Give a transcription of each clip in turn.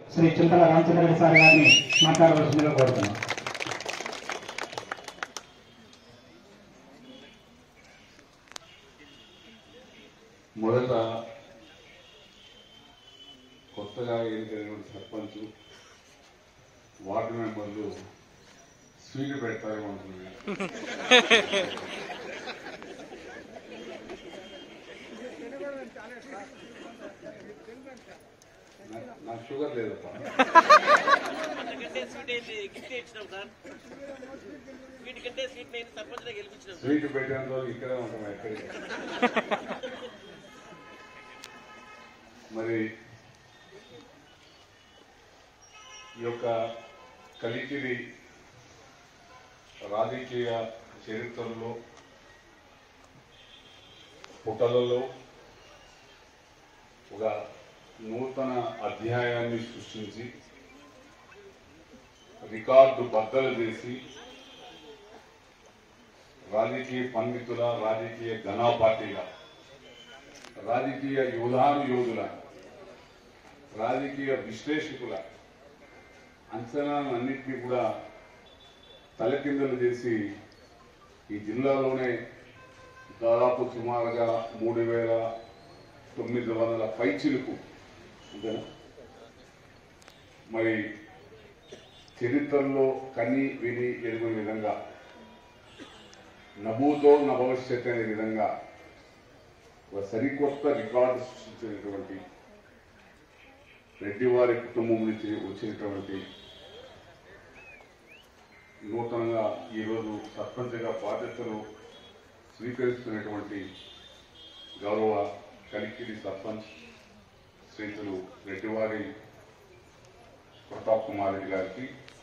శ్రీ చింతల Ramachandra sir గారిని మాట్లాడవలసిందిగా కోరుతున్నాం మొదట కొత్తగా ఎన్నికైనటువంటి సర్పంచ్ వార్డు మెంబర్లు స్వీట్ పెడతారేమో అనుకున్నాను నా- నాకు షుగర్ లేదప్ప కంటే స్వీట్ ఏంటి గిఫ్ట్ ఇచ్చినాం సార్ స్వీట్ కంటే స్వీట్ నేను సర్పంచ్ గెలిపించినాం స్వీట్ పెట్టేంత వరకు ఇక్కడే ఉంటాం ఎక్కడికి మరి ఈ యొక్క కలికిరి రాజకీయ చరిత్రలో పుటలలో ఒక నూతన అధ్యాయాన్ని సృష్టించి రికార్డు బద్దలు చేసి రాజకీయ పండితుల రాజకీయ ఘనా పార్టీల రాజకీయ యోధాను యోధుల రాజకీయ విశ్లేషకుల అంచనాలన్నింటినీ కూడా తలకిందలు చేసి ఈ జిల్లాలోనే దాదాపు సుమారుగా మూడు వేల తొమ్మిది వందల పైచిలకు అంతేనా? మరి చరిత్రలో కని విని ఎరుగు విధంగా నభూతో నభవిష్యత్ అనే విధంగా ఒక సరికొత్త రికార్డు సృష్టించినటువంటి రెడ్డి వారి కుటుంబం నుంచి వచ్చినటువంటి నూతనంగా ఈరోజు సర్పంచ్గా బాధ్యతలు స్వీకరిస్తున్నటువంటి గౌరవ కలికిరి సర్పంచ్ శ్రీతులు రెడ్డివారి ప్రతాప్ కుమార్ రెడ్డి గారికి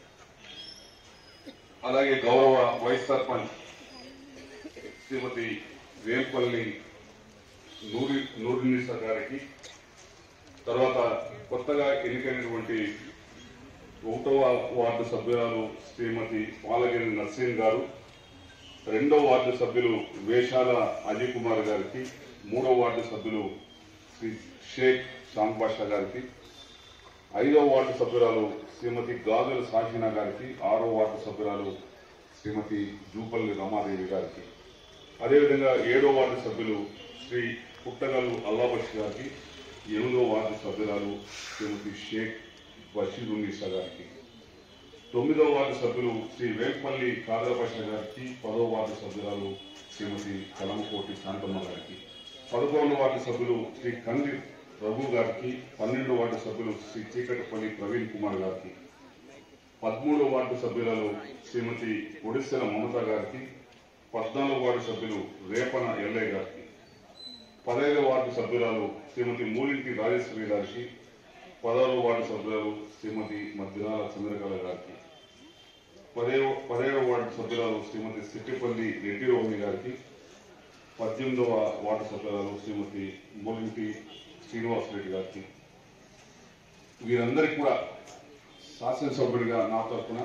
అలాగే గౌరవ వైస్ సర్పంచ్ శ్రీమతి వేల్పల్లి నూరి నూరినిసా గారికి తర్వాత కొత్తగా ఎన్నికైనటువంటి ఒకటవ వార్డు సభ్యురాలు శ్రీమతి పాలగిరి నర్సింగ్ గారు రెండో వార్డు సభ్యులు వేషాల అజయ్ కుమార్ గారికి మూడో వార్డు సభ్యులు శ్రీ షేక్ షామ్ బాషా గారికి ఐదో వార్డు సభ్యురాలు శ్రీమతి గాజుల సాహినా గారికి ఆరో వార్డు సభ్యురాలు శ్రీమతి జూపల్లి రమాదేవి గారికి అదేవిధంగా ఏడో వార్డు సభ్యులు శ్రీ పుట్టగల్లు అల్లాబష్ గారికి ఎనిమిదో వార్డు సభ్యురాలు శ్రీమతి షేక్ బషీరున్నీసా గారికి తొమ్మిదో వార్డు సభ్యులు శ్రీ వేల్పల్లి కాదరభాష గారికి పదో వార్డు సభ్యురాలు శ్రీమతి కలంకోటి శాంతమ్మ గారికి పదకొండో వార్డు సభ్యులు శ్రీ కంది రఘు గారికి పన్నెండో వార్డు సభ్యులు శ్రీ చీకటపల్లి ప్రవీణ్ కుమార్ గారికి పదమూడో వార్డు సభ్యురాలు శ్రీమతి ఒడిశల మమత గారికి పద్నాలుగో వార్డు సభ్యులు రేపన ఎల్లయ్య గారికి పదహైదో వార్డు సభ్యురాలు శ్రీమతి మూలింటి రాజేశ్వరి గారికి పదహారో వార్డు సభ్యురాలు శ్రీమతి మధ్యనాల చంద్రకళ గారికి పదేవ పదిహేడవ వార్డు సభ్యురాలు శ్రీమతి సిట్టిపల్లి రెడ్డి రోహిణి గారికి పద్దెనిమిదవ వార్డు సభ్యురాలు శ్రీమతి మూలింటి శ్రీనివాసరెడ్డి గారికి వీరందరికీ కూడా శాసనసభ్యుడిగా నా తరఫున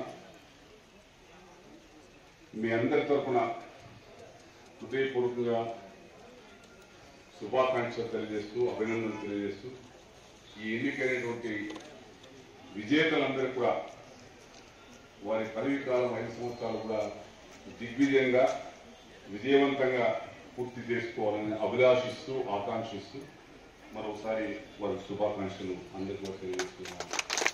మీ అందరి తరఫున హృదయపూర్వకంగా శుభాకాంక్షలు తెలియజేస్తూ అభినందనలు తెలియజేస్తూ ఈ ఎన్నికైనటువంటి విజేతలందరూ కూడా వారి పదవి కాలం ఐదు సంవత్సరాలు కూడా దిగ్విజయంగా విజయవంతంగా పూర్తి చేసుకోవాలని అభిలాషిస్తూ ఆకాంక్షిస్తూ మరోసారి వారి శుభాకాంక్షలు అందరికీ కూడా తెలియజేస్తున్నాను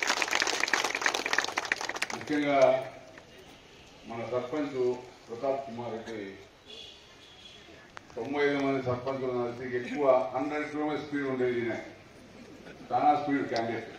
ముఖ్యంగా మన సర్పంచ్ ప్రతాప్ కుమార్ రెడ్డి తొంభై ఐదు మంది సర్పంచులు కలిసి ఎక్కువ హండ్రెడ్ కిలోమీటర్ స్పీడ్ ఉండేది ఈయన. చాలా స్పీడ్ క్యాండిడేట్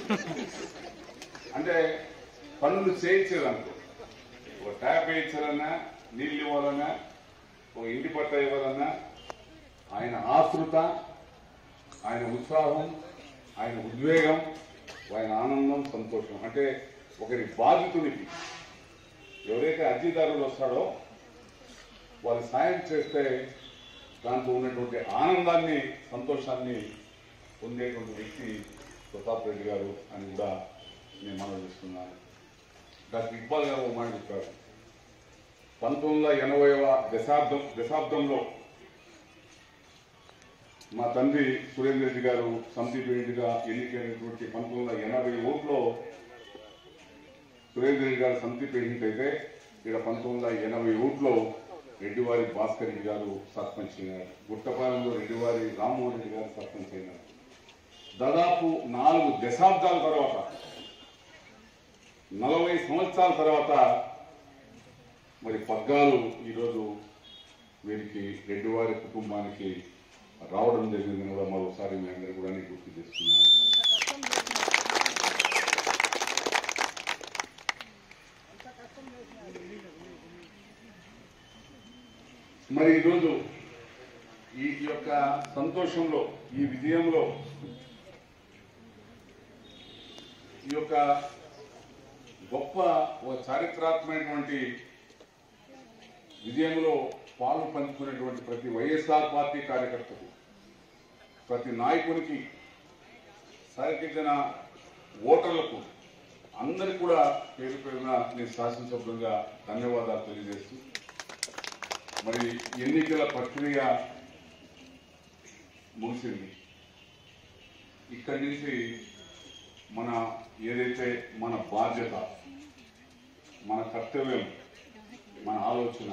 అంటే పనులు చేయించాలనుకో ఒక ట్యాప్ వేయించాలన్నా నీళ్ళు ఇవ్వాలన్నా ఒక ఇంటి పట్ట ఇవ్వాలన్నా ఆయన ఆతృత ఆయన ఉత్సాహం ఆయన ఉద్వేగం ఆయన ఆనందం సంతోషం అంటే ఒకరి బాధితునికి ఎవరైతే అర్జీదారుడు వస్తాడో వారు సాయం చేస్తే దాంట్లో ఉన్నటువంటి ఆనందాన్ని సంతోషాన్ని పొందేటువంటి వ్యక్తి ప్రతాప్ రెడ్డి గారు అని కూడా నేను మనం చేస్తున్నాను డాక్టర్ ఇక్బాల్ గారు ఒక మాట చెప్పారు పంతొమ్మిది వందల ఎనభైవ దశాబ్దం దశాబ్దంలో మా తండ్రి సురేంద్ర రెడ్డి గారు సమితి ప్రెసిడెంట్గా ఎన్నికైనటువంటి పంతొమ్మిది వందల ఎనభై ఓట్లో సురేంద్ర రెడ్డి గారు సమితి ప్రెసిడెంట్ అయితే ఇక్కడ పంతొమ్మిది వందల ఎనభై ఒకటిలో రెడ్డివారి భాస్కర్ రెడ్డి గారు సర్పంచ్ అయినారు గుట్టపాలెంలో రెడ్డివారి రామ్మోహన్ రెడ్డి గారు సర్పంచ్ అయినారు దాదాపు నాలుగు దశాబ్దాల తర్వాత నలభై సంవత్సరాల తర్వాత మరి పగ్గాలు ఈరోజు వీరికి రెడ్డివారి కుటుంబానికి రావడం జరిగిందని కూడా మరోసారి మీ అందరూ కూడా నేను గుర్తు చేస్తున్నాను మరి ఈరోజు ఈ యొక్క సంతోషంలో ఈ విజయంలో ఈ యొక్క గొప్ప ఒక చారిత్రాత్మకమైనటువంటి విజయంలో పాలు పంచుకునేటువంటి ప్రతి వైఎస్ఆర్ పార్టీ కార్యకర్తకు ప్రతి నాయకునికి సరికిచ్చిన ఓటర్లకు అందరికి కూడా పేరు పేరున నేను శాసనసభ్యులుగా ధన్యవాదాలు తెలియజేస్తూ మరి ఎన్నికల ప్రక్రియ ముగిసింది ఇక్కడి నుంచి మన ఏదైతే మన బాధ్యత మన కర్తవ్యం మన ఆలోచన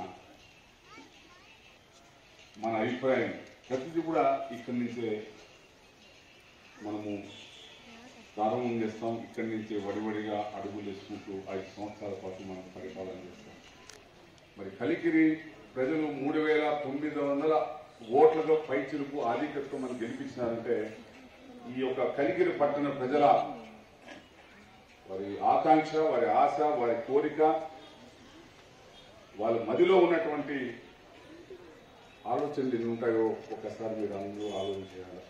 మన అభిప్రాయం ప్రతిదీ కూడా ఇక్కడి నుంచే మనము ప్రారంభం చేస్తాం ఇక్కడి నుంచే వడివడిగా అడుగులు వేసుకుంటూ ఐదు సంవత్సరాల పాటు మనం పరిపాలన చేస్తాం మరి కలికిరి ప్రజలు మూడు వేల తొమ్మిది వందల ఓట్లతో పైచిలుపు ఆధిక్యతతో మనం గెలిపించినారంటే ఈ యొక్క కలికిరి పట్టణ ప్రజల వారి ఆకాంక్ష వారి ఆశ వారి కోరిక వాళ్ళ మదిలో ఉన్నటువంటి ఆలోచనలు ఎన్ని ఉంటాయో ఒక్కసారి మీరు అందరూ ఆలోచన చేయాలి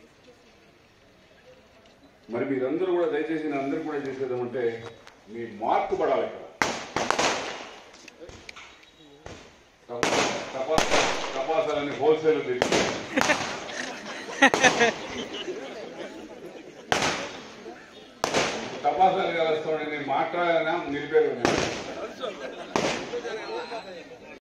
మరి మీరందరూ కూడా దయచేసి నేను అందరూ కూడా చేసేది ఏమంటే మీ మార్పు పడాలి ఇక్కడ తపా- తపాసాలని హోల్సేల్ తెచ్చి తపాసాలు కలుస్తామని నేను మాట్లాడినా నిలిపేది